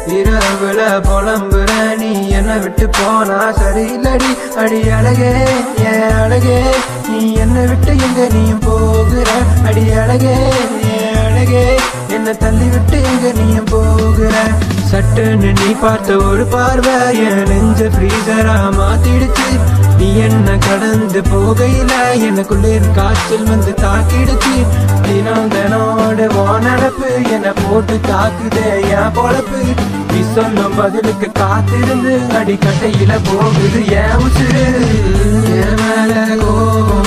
இரவுல புலம்புற நீ என்ன விட்டு போனா சரியில்லடி அடி அழகே ஏன் அழகே நீ என்ன விட்டு எங்க நீயும் போகிற அடி அழகே ஏன் அழகே என்ன தள்ளி விட்டு எங்க நீயும் போகிற சட்டுன்னு நீ பார்த்த ஒரு பார்வை என் நெஞ்ச ஃப்ரீசரா மாத்திடுச்சு நீ என்ன கடந்து போகையில எனக்குள்ளேர் காய்ச்சல் வந்து தாக்கிடுச்சு தினம் தினோட நடப்பு என்ன போட்டு தாக்குதே என் பொழப்பு நீ சொல்லும் பதிலுக்கு காத்திருந்து அடிக்கட்டையில போகுது என் உசுறு என் மேல கோபம்